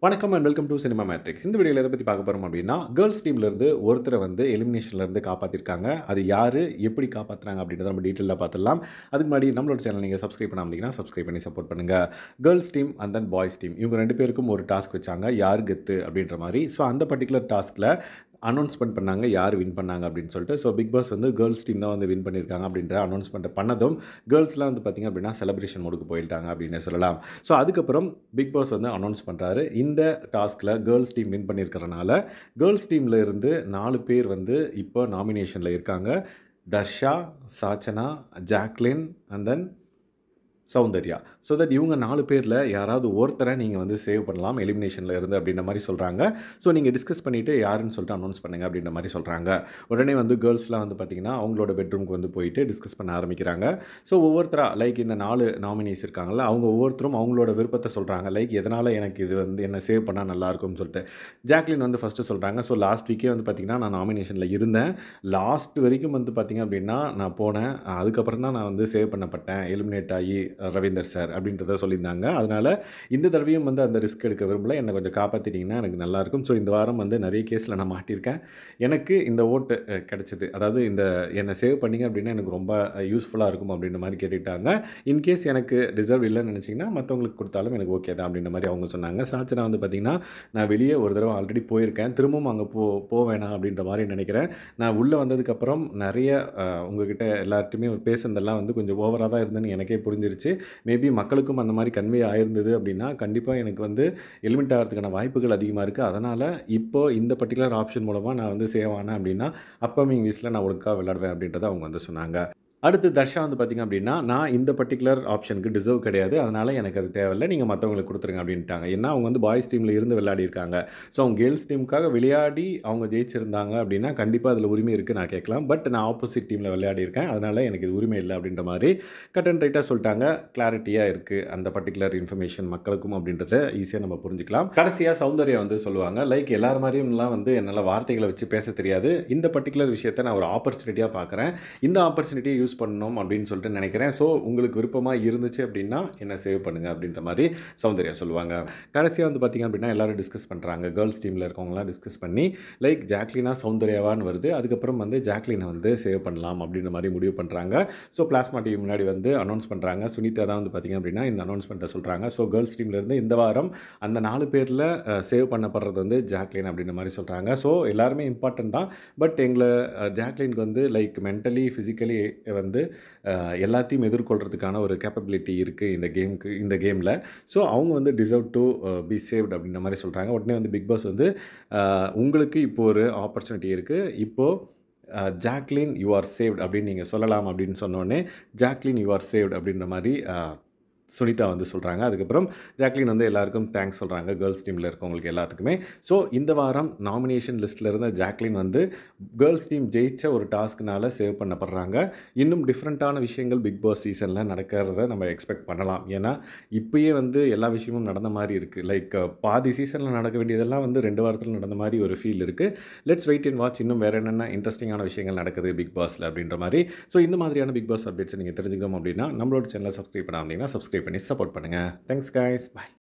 வணக்கம் and welcome to Cinema Matrix இந்த வீடியோவில் எதை பற்றி பார்க்க போகிறோம் அப்படின்னா கேர்ள்ஸ் டீம்லேருந்து ஒருத்தரை வந்து எலிமினேஷன்லேருந்து காப்பாற்றிருக்காங்க அது யார் எப்படி காப்பாற்றுறாங்க அப்படின்றத நம்ம டீட்டெயிலாக பார்த்துடலாம் அதுக்கு முன்னாடி நம்மளோட சேனல் நீங்கள் சப்ஸ்கிரைப் பண்ணாமதிங்கன்னா சப்ஸ்கிரைப் பண்ணி சப்போர்ட் பண்ணுங்கள் girls team and then boys team இவங்க ரெண்டு பேருக்கும் ஒரு டாஸ்க் வச்சாங்க யார் கெத்து அப்படின்ற மாதிரி ஸோ அந்த பர்டிகுலர் டாஸ்கில் அனௌன்ஸ்மெண்ட் பண்ணாங்க யார் வின் பண்ணாங்க அப்படின்னு சொல்லிட்டு ஸோ பிக் பாஸ் வந்து கேர்ள்ஸ் டீம் தான் வந்து வின் பண்ணியிருக்காங்க அப்படின்ற அனௌன்ஸ்மெண்ட் பண்ணதும் கேர்ள்ஸ்லாம் வந்து பார்த்திங்க அப்படின்னா செலிப்ரேஷன் மோடுக்கு போயிட்டாங்க அப்படின்னு சொல்லலாம் ஸோ அதுக்கப்புறம் பிக் பாஸ் வந்து அனௌன்ஸ் பண்ணுறாரு இந்த டாஸ்கில் கேர்ள்ஸ் டீம் வின் பண்ணியிருக்கிறனால கேர்ள்ஸ் டீமில் இருந்து நாலு பேர் வந்து இப்போ நாமினேஷனில் இருக்காங்க Dharsha Sachana Jacquline and then Soundarya so that இவங்க நாலு பேரில் யாராவது ஒருத்தரை நீங்கள் வந்து சேவ் பண்ணலாம் எலிமினேஷனில் இருந்து அப்படின்ற மாதிரி சொல்கிறாங்க ஸோ நீங்கள் டிஸ்கஸ் பண்ணிவிட்டு யாருன்னு சொல்லிட்டு அனௌன்ஸ் பண்ணுங்கள் அப்படின்ற மாதிரி சொல்கிறாங்க உடனே வந்து கேர்ள்ஸ்லாம் வந்து பார்த்திங்கன்னா அவங்களோட பெட்ரூம்க்கு வந்து போயிட்டு டிஸ்கஸ் பண்ண ஆரம்பிக்கிறாங்க ஸோ ஒவ்வொருத்தராக லைக் இந்த நாலு நாமினிஸ் இருக்காங்கல்ல அவங்க ஒவ்வொருத்தரும் அவங்களோட விருப்பத்தை சொல்கிறாங்க லைக் எதனால் எனக்கு இது வந்து என்ன சேவ் பண்ணால் நல்லாயிருக்கும்னு சொல்லிட்டு ஜாக்லின் வந்து ஃபஸ்ட்டு சொல்கிறாங்க ஸோ லாஸ்ட் வீக்கே வந்து பார்த்திங்கன்னா நான் நாமினேஷனில் இருந்தேன் லாஸ்ட் வரைக்கும் வந்து பார்த்திங்க அப்படின்னா நான் போனேன் அதுக்கப்புறம் தான் நான் வந்து சேவ் பண்ணப்பட்டேன் எலிமினேட் ஆகி ரவீந்தர் சார் அப்படின்றத சொல்லியிருந்தாங்க அதனால் இந்த தடவையும் வந்து அந்த ரிஸ்க் எடுக்க விரும்பல என்னை கொஞ்சம் காப்பாற்றிட்டிங்கன்னா எனக்கு நல்லாயிருக்கும் ஸோ இந்த வாரம் வந்து நிறைய கேஸில் நான் மாட்டியிருக்கேன் எனக்கு இந்த ஓட்டு அஹ், கிடைச்சது அதாவது இந்த என்னை சேவ் பண்ணிங்க அப்படின்னா எனக்கு ரொம்ப யூஸ்ஃபுல்லாக இருக்கும் அப்படின்ற மாதிரி கேட்டுட்டாங்க இன்கேஸ் எனக்கு ரிசர்வ் இல்லைன்னு நினச்சிங்கன்னா மற்றவங்களுக்கு கொடுத்தாலும் எனக்கு ஓகே தான் அப்படின்ற மாதிரி அவங்க சொன்னாங்க சாச்சனா வந்து பார்த்திங்கன்னா நான் வெளியே ஒரு தடவை ஆல்ரெடி போயிருக்கேன் திரும்பவும் அங்கே போ போக வேணாம் அப்படின்ற மாதிரி நினைக்கிறேன் நான் உள்ளே வந்ததுக்கப்புறம் நிறைய அஹ், உங்ககிட்ட எல்லார்ட்டையுமே பேசுனதெல்லாம் வந்து கொஞ்சம் ஓவராக தான் இருந்தேன்னு எனக்கே புரிஞ்சிருச்சு மேபி மக்களுக்கும் அந்த மாதிரி கன்வே ஆயிருந்தது அப்படின்னா கண்டிப்பாக எனக்கு வந்து எலிமெண்ட் ஆகிறதுக்கான வாய்ப்புகள் அதிகமாக இருக்குது அதனால் இப்போ இந்த பர்டிகுலர் ஆப்ஷன் மூலமாக நான் வந்து சேவ் ஆனேன் அப்படின்னா அப்கமிங் வீஸில் நான் ஒழுங்காக விளையாடுவேன் அப்படின்றத அவங்க வந்து சொன்னாங்க அடுத்து தர்ஷா வந்து பார்த்திங்க அப்படின்னா நான் இந்த பர்டிகுலர் ஆப்ஷனுக்கு டிசர்வ் கிடையாது அதனால் எனக்கு அது தேவையில்லை நீங்கள் மற்றவங்களுக்கு கொடுத்துருங்க அப்படின்ட்டாங்க ஏன்னா அவங்க வந்து பாய்ஸ் டீமில் இருந்து விளையாடிருக்காங்க ஸோ அவங்க கேர்ள்ஸ் டீமுக்காக விளையாடி அவங்க ஜெயிச்சிருந்தாங்க அப்படின்னா கண்டிப்பாக அதில் உரிமை இருக்குது நான் கேட்கலாம் பட் நான் ஆப்போசிட் டீமில் விளையாடிருக்கேன் அதனால் எனக்கு இது உரிமை இல்லை அப்படின்ற மாதிரி கட் அண்ட் ரைட்டாக சொல்லிட்டாங்க கிளாரிட்டியாக இருக்குது அந்த பர்டிகுலர் இன்ஃபர்மேஷன் மக்களுக்கும் அப்படின்றத ஈஸியாக நம்ம புரிஞ்சுக்கலாம் கடைசியாக சௌந்தர்யா வந்து சொல்லுவாங்க லைக் எல்லார் மாதிரியும்லாம் வந்து என்னால் வார்த்தைகளை வச்சு பேச தெரியாது இந்த பர்டிகுலர் விஷயத்தை நான் ஒரு ஆப்பர்ச்சுனிட்டியாக பார்க்குறேன் இந்த ஆப்பர்ச்சுனிட்டியை யூஸ் பண்ணணும் அப்படின்னு சொல்லிட்டு நினைக்கிறேன் ஸோ உங்களுக்கு விருப்பமாக இருந்துச்சு அப்படின்னா என்ன சேவ் பண்ணுங்கள் அப்படின்ற மாதிரி சௌந்தர்யா சொல்லுவாங்க கடைசியாக வந்து பார்த்திங்க அப்படின்னா எல்லாரும் டிஸ்கஸ் பண்ணுறாங்க கேர்ள்ஸ் டீமில் இருக்கவங்களாம் டிஸ்கஸ் பண்ணி லைக் ஜாக்லினா சௌந்தர்யாவான்னு வருது அதுக்கப்புறம் வந்து ஜாக்லினை வந்து சேவ் பண்ணலாம் அப்படின்ற மாதிரி முடிவு பண்ணுறாங்க ஸோ பிளாஸ்மா டீம் முன்னாடி வந்து அனௌன்ஸ் பண்ணுறாங்க சுனிதா தான் வந்து பார்த்திங்க அப்படின்னா இந்த அனௌன்ஸ்மெண்ட்டை சொல்கிறாங்க ஸோ கேர்ள்ஸ் டீம்லேருந்து இந்த வாரம் அந்த நாலு பேரில் சேவ் பண்ணப்படுறது வந்து ஜாக்லின் அப்படின்ற மாதிரி சொல்கிறாங்க ஸோ எல்லாருமே இம்பார்ட்டன்ட் தான் பட் எங்களை அஹ், ஜாக்லினுக்கு வந்து லைக் மென்டலி ஃபிசிக்கலி வந்து அஹ், எல்லாத்தையும் எதிர்கொள்கிறதுக்கான ஒரு கேப்பபிலிட்டி இருக்குது இந்த கேமுக்கு இந்த கேமில் ஸோ அவங்க வந்து டிசர்வ் டு பி சேவ்ட் அப்படின்ற மாதிரி சொல்கிறாங்க உடனே வந்து பிக் பாஸ் வந்து அஹ், உங்களுக்கு இப்போ ஒரு ஆப்பர்ச்சுனிட்டி இருக்குது இப்போது ஜாக்லின் யூ ஆர் சேவ்ட் அப்படின்னு நீங்கள் சொல்லலாம் அப்படின்னு சொன்னோடனே ஜாக்லின் யூ ஆர் சேவ்ட் அப்படின்ற மாதிரி அஹ், சுனிதா வந்து சொல்கிறாங்க அதுக்கப்புறம் ஜாக்லின் வந்து எல்லாருக்கும் தேங்க்ஸ் சொல்கிறாங்க கேர்ள்ஸ் டீமில் இருக்கவங்களுக்கு எல்லாத்துக்குமே ஸோ இந்த வாரம் நாமினேஷன் லிஸ்ட்டில் இருந்த ஜாக்லின் வந்து கேர்ள்ஸ் டீம் ஜெயிச்ச ஒரு டாஸ்க்னால சேவ் பண்ணப்படுறாங்க இன்னும் டிஃப்ரெண்ட்டான விஷயங்கள் பிக் பாஸ் சீசனில் நடக்கிறத நம்ம எக்ஸ்பெக்ட் பண்ணலாம் ஏன்னா இப்போயே வந்து எல்லா விஷயமும் நடந்த மாதிரி இருக்குது லைக் பாதி சீசனில் நடக்க வேண்டியதெல்லாம் வந்து ரெண்டு வாரத்தில் நடந்த மாதிரி ஒரு ஃபீல் இருக்குது லெட்ஸ் வெயிட் அண்ட் வாட்ச் இன்னும் வேறு என்னென்ன இன்ட்ரெஸ்டிங்கான விஷயங்கள் நடக்குது பிக் பாஸில் அப்படின்ற மாதிரி ஸோ இந்த மாதிரியான பிக் பாஸ் அப்டேட்ஸ் நீங்கள் தெரிஞ்சுக்கணும் அப்படின்னா நம்மளோட சேனலை சப்ஸ்கிரைப் பண்ணாமல் சப்ஸ்கிரைப் பண்ணி சப்போர்ட் பண்ணுங்கள் தேங்க்ஸ் guys bye